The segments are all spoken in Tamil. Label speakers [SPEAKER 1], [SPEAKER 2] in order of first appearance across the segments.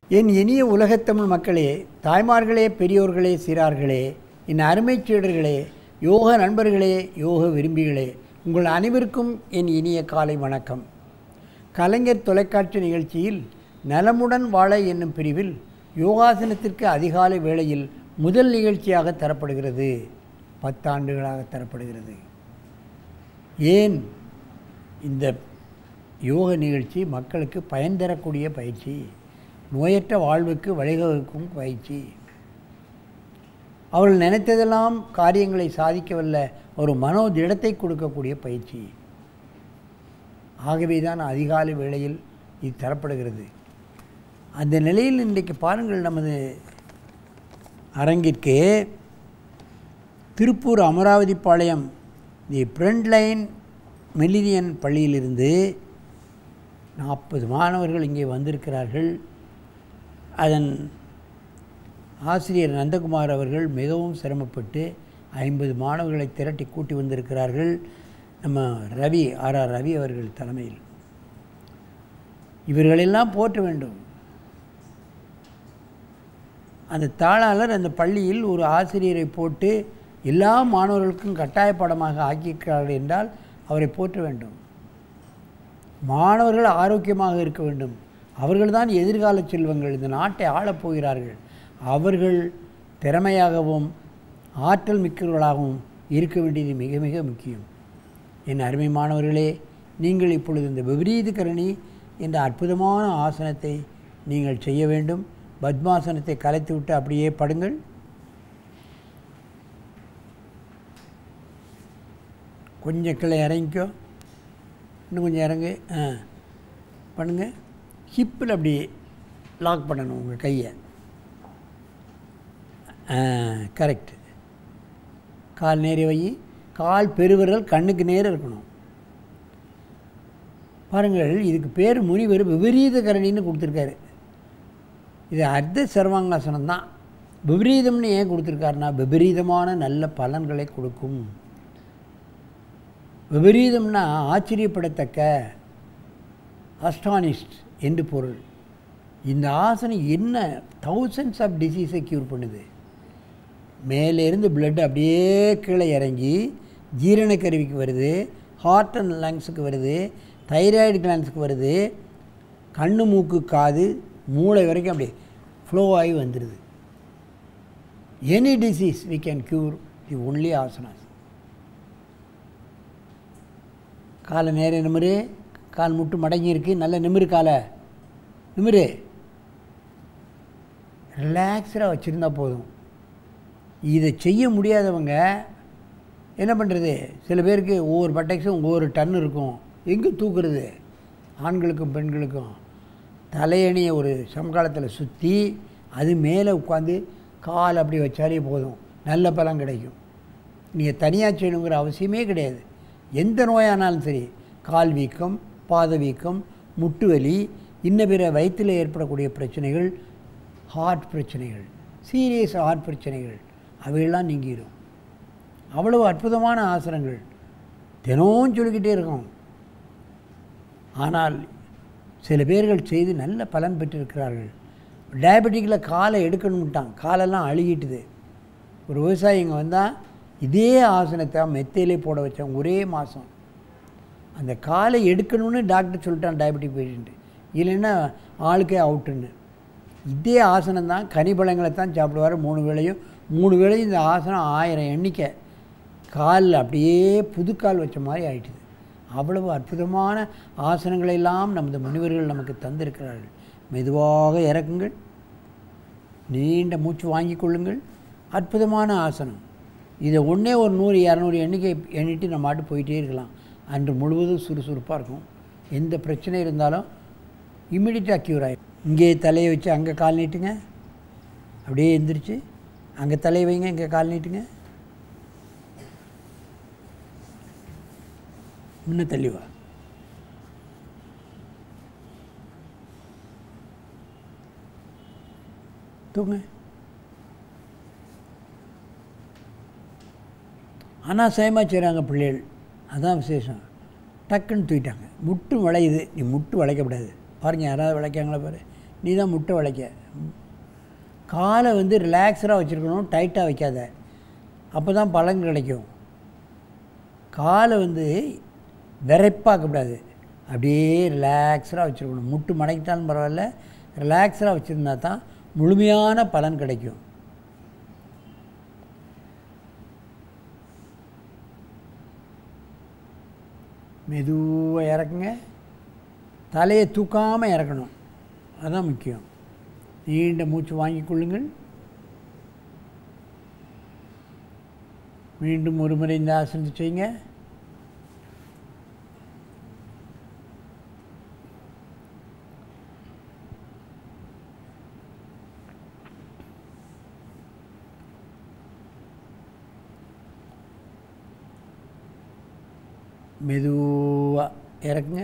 [SPEAKER 1] என் இனிய உலகத்தமிழ் மக்களே தாய்மார்களே பெரியோர்களே சிறார்களே என் அருமைச் சீடர்களே யோக நண்பர்களே யோக விரும்பிகளே உங்கள் அனைவருக்கும் என் இனிய காலை வணக்கம் கலைஞர் தொலைக்காட்சி நிகழ்ச்சியில் நலமுடன் வாழ என்னும் பிரிவில் யோகாசனத்திற்கு அதிகாலை வேளையில் முதல் நிகழ்ச்சியாக தரப்படுகிறது பத்தாண்டுகளாக தரப்படுகிறது ஏன் இந்த யோக நிகழ்ச்சி மக்களுக்கு பயன் தரக்கூடிய பயிற்சி நோயற்ற வாழ்வுக்கு வழிவகுக்கும் பயிற்சி அவர்கள் நினைத்ததெல்லாம் காரியங்களை சாதிக்கவல்ல ஒரு மனோதிடத்தை கொடுக்கக்கூடிய பயிற்சி ஆகவே தான் அதிகாலை வேளையில் இது தரப்படுகிறது அந்த நிலையில் இன்றைக்கு பாருங்கள் நமது அரங்கிற்கு Tiruppur Amaravathi Palayam the front line millennium பள்ளியிலிருந்து நாற்பது மாணவர்கள் இங்கே வந்திருக்கிறார்கள் அதன் ஆசிரியர் நந்தகுமார் அவர்கள் மிகவும் சிரமப்பட்டு ஐம்பது மாணவர்களை திரட்டி கூட்டி வந்திருக்கிறார்கள் நம்ம ரவி ஆர் ஆர் ரவி அவர்கள் தலைமையில் இவர்களெல்லாம் போற்ற வேண்டும் அந்த தாளாளர் அந்த பள்ளியில் ஒரு ஆசிரியரை போட்டு எல்லா மாணவர்களுக்கும் கட்டாய பாடமாக ஆக்கியிருக்கிறார்கள் என்றால் அவரை போற்ற வேண்டும் மாணவர்கள் ஆரோக்கியமாக இருக்க வேண்டும் அவர்கள்தான் எதிர்கால செல்வங்கள் இந்த நாட்டை ஆளப் போகிறார்கள் அவர்கள் திறமையாகவும் ஆற்றல் மிக்கவர்களாகவும் இருக்க வேண்டியது மிக மிக முக்கியம் என் அருமை மாணவர்களே நீங்கள் இப்பொழுது இந்த விபரீத கரணி என்ற அற்புதமான ஆசனத்தை நீங்கள் செய்ய வேண்டும் பத்மாசனத்தை கலைத்துவிட்டு அப்படியே படுங்கள் கொஞ்சம் கீழே இறங்கிக்கோ இன்னும் கொஞ்சம் இறங்கு ஆ பண்ணுங்க ஹிப்பில் அப்படி லாக் பண்ணணும் உங்கள் கையை ஆ கரெக்ட் கால் நேரே வை கால் பெருவிரல் கண்ணுக்கு நேரம் இருக்கணும் பாருங்கள் இதுக்கு பேர் முனிவர் விபரீத கரணின்னு கொடுத்துருக்காரு இது அர்த்த சர்வாங்காசனம் தான் விபரீதம்னு ஏன் கொடுத்துருக்காருன்னா விபரீதமான நல்ல பலன்களை கொடுக்கும் விபரீதம்னா ஆச்சரியப்படத்தக்க அஸ்டானிஸ்ட் என்று பொருள் இந்த ஆசனம் என்ன தௌசண்ட்ஸ் ஆஃப் டிசீஸை க்யூர் பண்ணுது மேலேருந்து பிளட் அப்படியே கீழே இறங்கி ஜீரண கருவிக்கு வருது ஹார்ட் அண்ட் லங்ஸுக்கு வருது தைராய்டு கிளான்ஸுக்கு வருது கண்ணு மூக்கு காது மூளை வரைக்கும் அப்படியே ஃப்ளோ ஆகி வந்துடுது any disease we can cure the only asanas காலை நேர நிமிரு கால் முட்டு மடங்கி இருக்கு நல்ல நிமிரு காலை நிமிரு ரிலாக்ஸ்டாக வச்சுருந்தா போதும் இதை செய்ய முடியாதவங்க என்ன பண்ணுறது சில பேருக்கு ஒவ்வொரு பட்டைக்ஸும் ஒவ்வொரு டன் இருக்கும் எங்கே தூக்குறது ஆண்களுக்கும் பெண்களுக்கும் தலையணியை ஒரு சமகாலத்தில் சுற்றி அது மேலே உட்காந்து கால் அப்படி வச்சாலே போதும் நல்ல பலன் கிடைக்கும் நீங்கள் தனியாக செய்யணுங்கிற அவசியமே கிடையாது எந்த நோயானாலும் சரி கால் வீக்கம் பாத வீக்கம் முட்டு வலி இன்ன பிற வயிற்றில் ஏற்படக்கூடிய பிரச்சனைகள் ஹார்ட் பிரச்சனைகள் சீரியஸ் ஹார்ட் பிரச்சனைகள் அவையெல்லாம் நீங்கிடும் அவ்வளவு அற்புதமான ஆசனங்கள் தினமும் சொல்லிக்கிட்டே இருக்கோம் ஆனால் சில பேர்கள் செய்து நல்ல பலன் பெற்றிருக்கிறார்கள் டயபெட்டிக்கில் காலை எடுக்கணும்ட்டான் காலெல்லாம் அழுகிட்டுது ஒரு விவசாயி இங்கே வந்தால் இதே ஆசனத்தை மெத்தையிலே போட வச்சான் ஒரே மாதம் அந்த காலை எடுக்கணும்னு டாக்டர் சொல்லிட்டான் டயபெட்டிக் பேஷண்ட்டு இல்லைன்னா ஆளுக்கே அவுட்டுன்னு இதே ஆசனம் தான் கனிபழங்களை தான் சாப்பிடுவார் மூணு வேளையும் மூணு வேளையும் இந்த ஆசனம் ஆயிரம் எண்ணிக்கை காலில் அப்படியே புதுக்கால் வச்ச மாதிரி ஆயிட்டுது அவ்வளவு அற்புதமான ஆசனங்களெல்லாம் நமது முனிவர்கள் நமக்கு தந்திருக்கிறார்கள் மெதுவாக இறக்குங்கள் நீண்ட மூச்சு வாங்கி கொள்ளுங்கள் அற்புதமான ஆசனம் இதை ஒன்றே ஒரு நூறு இரநூறு எண்ணிக்கை எண்ணிட்டு நம்ம மாட்டு போயிட்டே இருக்கலாம் அன்று முழுவதும் சுறுசுறுப்பாக இருக்கும் எந்த பிரச்சனை இருந்தாலும் இம்மிடியட்டாக க்யூர் ஆகிடும் இங்கே தலையை வச்சு அங்கே கால் நீட்டுங்க அப்படியே எந்திரிச்சு அங்கே தலையை வைங்க இங்கே கால் நீட்டுங்க இன்னும் தள்ளி வா தூங்க அனாசயமாக செய்கிறாங்க பிள்ளைகள் அதான் விசேஷம் டக்குன்னு தூக்கிட்டாங்க முட்டு வளையுது நீ முட்டு வளைக்கக்கூடாது பாருங்க யாராவது வளைக்காங்களா பாரு நீ தான் முட்டை உழைக்க காலை வந்து ரிலாக்ஸராக வச்சுருக்கணும் டைட்டாக வைக்காத அப்போ தான் பலன் கிடைக்கும் காலை வந்து விரைப்பாக்கக்கூடாது அப்படியே ரிலாக்ஸராக வச்சுருக்கணும் முட்டு மடக்கிட்டாலும் பரவாயில்ல ரிலாக்ஸராக வச்சுருந்தா தான் முழுமையான பலன் கிடைக்கும் மெதுவாக இறக்குங்க தலையை தூக்காமல் இறக்கணும் அதுதான் முக்கியம் நீண்ட மூச்சு வாங்கிக் கொள்ளுங்கள் மீண்டும் ஒரு முறை இந்த ஆசனத்தை செய்யுங்க மெதுவாக இறக்குங்க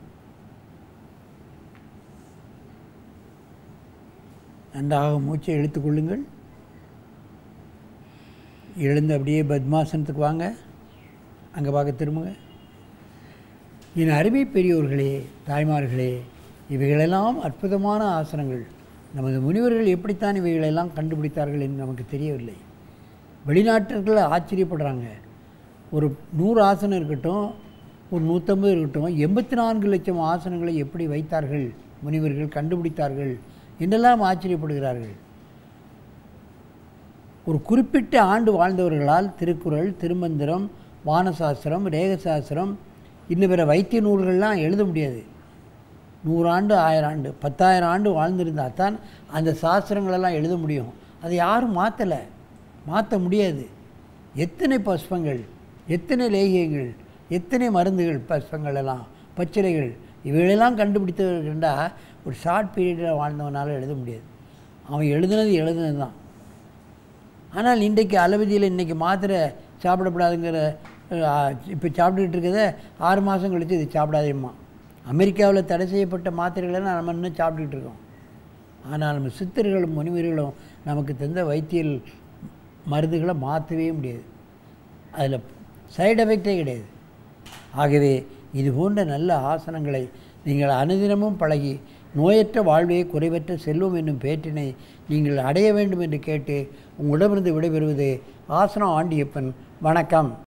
[SPEAKER 1] நன்றாக மூச்சை இழுத்துக்கொள்ளுங்கள் எழுந்து அப்படியே பத்மாசனத்துக்கு வாங்க அங்கே பார்க்க திரும்புங்க என் அருமை பெரியோர்களே தாய்மார்களே இவைகளெல்லாம் அற்புதமான ஆசனங்கள் நமது முனிவர்கள் எப்படித்தான் இவைகளெல்லாம் கண்டுபிடித்தார்கள் என்று நமக்கு தெரியவில்லை வெளிநாட்டர்கள் ஆச்சரியப்படுறாங்க ஒரு நூறு ஆசனம் இருக்கட்டும் ஒரு நூற்றம்பது இருக்கட்டும் எண்பத்தி நான்கு லட்சம் ஆசனங்களை எப்படி வைத்தார்கள் முனிவர்கள் கண்டுபிடித்தார்கள் என்றெல்லாம் ஆச்சரியப்படுகிறார்கள் ஒரு குறிப்பிட்ட ஆண்டு வாழ்ந்தவர்களால் திருக்குறள் திருமந்திரம் வானசாஸ்திரம் ரேகசாஸ்திரம் இன்னும் பிற வைத்திய நூல்கள்லாம் எழுத முடியாது நூறாண்டு ஆயிரம் ஆண்டு பத்தாயிரம் ஆண்டு வாழ்ந்திருந்தால் தான் அந்த சாஸ்திரங்களெல்லாம் எழுத முடியும் அதை யாரும் மாற்றலை மாற்ற முடியாது எத்தனை புஷ்பங்கள் எத்தனை லேகியங்கள் எத்தனை மருந்துகள் புஷ்பங்கள் எல்லாம் பச்சிலைகள் இவைகளெல்லாம் கண்டுபிடித்தவர்கள்டா ஒரு ஷார்ட் பீரியடில் வாழ்ந்தவனால எழுத முடியாது அவன் எழுதுனது எழுதுனது தான் ஆனால் இன்றைக்கு அலவதியில் இன்றைக்கி மாத்திரை சாப்பிடக்கூடாதுங்கிற இப்போ சாப்பிட்டுக்கிட்டு இருக்கிறத ஆறு மாதம் கழித்து இது சாப்பிடாதேம்மா அமெரிக்காவில் தடை செய்யப்பட்ட மாத்திரைகளை நம்ம இன்னும் சாப்பிட்டுக்கிட்டு இருக்கோம் ஆனால் நம்ம சித்தர்களும் முனிவர்களும் நமக்கு தந்த வைத்தியல் மருந்துகளை மாற்றவே முடியாது அதில் சைடு எஃபெக்டே கிடையாது ஆகவே இது போன்ற நல்ல ஆசனங்களை நீங்கள் அனுதினமும் பழகி நோயற்ற வாழ்வே குறைவற்ற செல்வம் என்னும் பேற்றினை நீங்கள் அடைய வேண்டும் என்று கேட்டு உங்களிடமிருந்து விடைபெறுவது ஆசனம் ஆண்டியப்பன் வணக்கம்